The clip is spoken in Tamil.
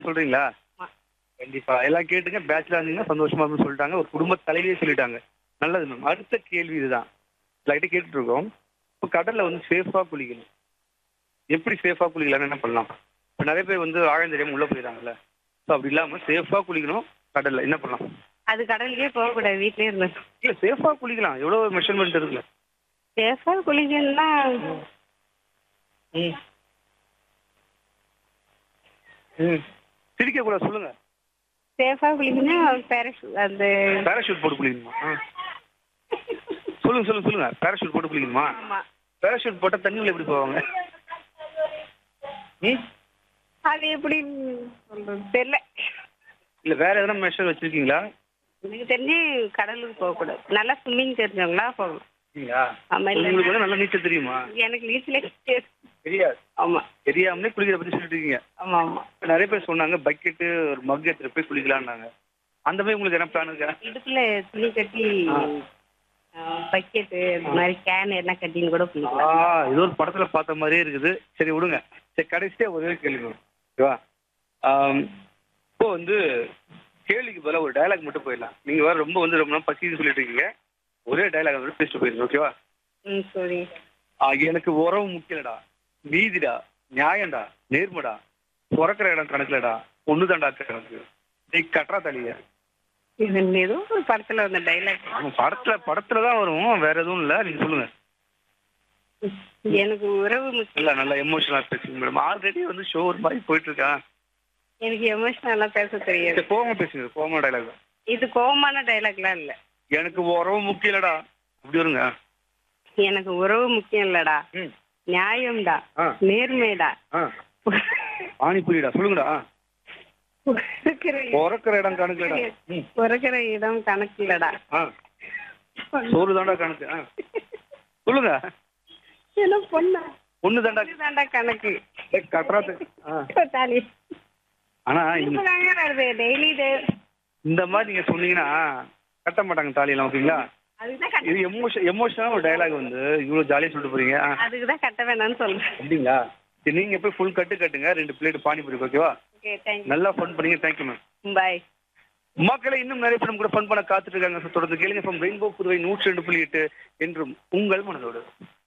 சொல்றீங்களா ஆமா. கண்டிப்பா எல்லாம் கேட்டுங்க பேச்சுலர் இருந்தீங்கன்னா சந்தோஷமா இருக்கும்னு சொல்லிட்டாங்க ஒரு குடும்ப தலைவியே சொல்லிட்டாங்க நல்லது மேம் அடுத்த கேள்வி இதுதான் லைட்டா கேட்டுட்டு இருக்கோம் இப்போ கடல்ல வந்து சேஃபா குளிக்கணும் எப்படி சேஃபா குளிக்கலாம்னு என்ன பண்ணலாம் இப்போ நிறைய பேர் வந்து ஆழம் தெரியாம உள்ள போயிடறாங்கல்ல ஸோ அப்படி இல்லாம சேஃபா குளிக்கணும் கடல்ல என்ன பண்ணலாம் அது கடலுக்கே போகக்கூடாது வீட்லயே இருந்தோம் இல்ல சேஃபா குளிக்கலாம் எவ்வளவு மெஷர்மெண்ட் இருக்குல்ல சேஃபா குளிக்கணும்னா ம் ம் சிரிக்க கூட சொல்லுங்க சேஃபா குளிக்கணும் பேரஷூ அந்த பேராஷூட் போட்டு குளிக்கணுமா ஆ. சொல்லுங்க சொல்லுங்க சொல்லுங்க பேராஷூட் போட்டு குளிக்கணுமா ஆமா பேராஷூட் போட்டா தண்ணியில் எப்படி போவாங்க ம் அது எப்படி சொல்றது தெரியல இல்ல வேற எதனா மெஷர் வச்சிருக்கீங்களா எனக்கு தெரிஞ்சு கடலுக்கு போகக்கூடாது நல்லா ஸ்விம்மிங் தெரிஞ்சவங்களா போகணும் இல்லையா ஆமா இல்ல உங்களுக்கு வந்து நல்லா நீச்சல் தெரியுமா எனக்கு நீச்சலே தெரியாது. தெரியாது ஆமா தெரியாமலே குளிக்கிற பத்தி சொல்லிட்டு இருக்கீங்க ஆமா ஆமா இப்ப நிறைய பேர் சொன்னாங்க பக்கெட்டு ஒரு மக் எடுத்துட்டு போய் குளிக்கலாம்னாங்க அந்த மாதிரி உங்களுக்கு என்ன பிளான் இருக்கா இடுப்புல துணி கட்டி பக்கெட்டு இந்த மாதிரி கேன் எல்லாம் கட்டின்னு கூட ஆ குளிக்கலாம் ஏதோ ஒரு படத்துல பார்த்த மாதிரியே இருக்குது சரி விடுங்க சரி கடைசியா ஒரே கேள்வி வரும். ஓகேவா ஆம், இப்போ வந்து கேள்விக்கு பதிலா ஒரு டயலாக் மட்டும் போயிடலாம் நீங்க வேற ரொம்ப வந்து ரொம்ப நாள் பசின்னு சொல்லிட்டு இருக்கீங்க ஒரே டயலாக் மட்டும் பேசிட்டு போயிருங்க ஓகேவா ம் சரி ஆ, எனக்கு உறவு முக்கியலடா நீதிடா நியாயம்டா நேர்மடா பிறக்கிற இடம் கணக்குலடா ஒண்ணுதான்டா கணக்கு நீ கட்டுறா தலிய இது ஏதோ ஒரு படத்துல வந்த டைலாக் ஆமா படத்துல படத்துல தான் வரும் வேற எதுவும் இல்ல நீங்க சொல்லுங்க எனக்கு உறவு முக்கியம் இல்ல நல்லா எமோஷனலா பேசுங்க மேடம் ஆல்ரெடி வந்து ஷோ ஒரு மாதிரி போயிட்டு இருக்கா எனக்கு எமோஷனலா பேச தெரியாது சரி கோவமா பேசுங்க கோவமா டைலாக் இது கோவமான டைலாக்லாம் இல்ல எனக்கு உறவு முக்கியலடா அப்படி வருங்க எனக்கு உறவு முக்கியம் இல்லடா ம் நியாயம்டா ஆ நேர்மைடா ஆ பானிபூரிடா சொல்லுங்கடா பிறக்கிற பிறக்கிற இடம் கணக்குலடா ம் பிறக்கிற இடம் கணக்கு இல்லடா ஆ சோறு தாண்டா கணக்கு ஆ சொல்லுங்க என்ன பொண்ணா ஒண்ணு தாண்டா தாண்டா கணக்கு கட்டுறாது ஆ தாலி ஆனா இந்த இப்பதாங்க வருது டெய்லி இது இந்த மாதிரி நீங்க சொன்னீங்கன்னா கட்ட மாட்டாங்க தாலியெல்லாம் ஓகேங்களா அதுதான் கட்ட இது எமோஷன் எமோஷனான ஒரு டயலாக் வந்து இவ்வளவு ஜாலியா சொல்லிட்டு போறீங்க ஆ, அதுக்கு தான் கட்ட வேணாம்னு சொல்றேன் அப்படிங்களா சரி நீங்க போய் ஃபுல் கட்டு கட்டுங்க ரெண்டு பிளேட் பானிபூரி ஓகேவா ஓகே தேங்க்யூ நல்லா ஃபன் பண்ணீங்க தேங்க்யூ மேம் பாய் மக்களை இன்னும் நிறைய பேர் நம்ம கூட ஃபன் பண்ண காத்துட்டு இருக்காங்க So, தொடர்ந்து கேளுங்க ஃப்ரம் ரெயின்போ புதுவை நூற்றி ரெண்டு புள்ளி எட்டு என்றும் உங்கள் மனதோடு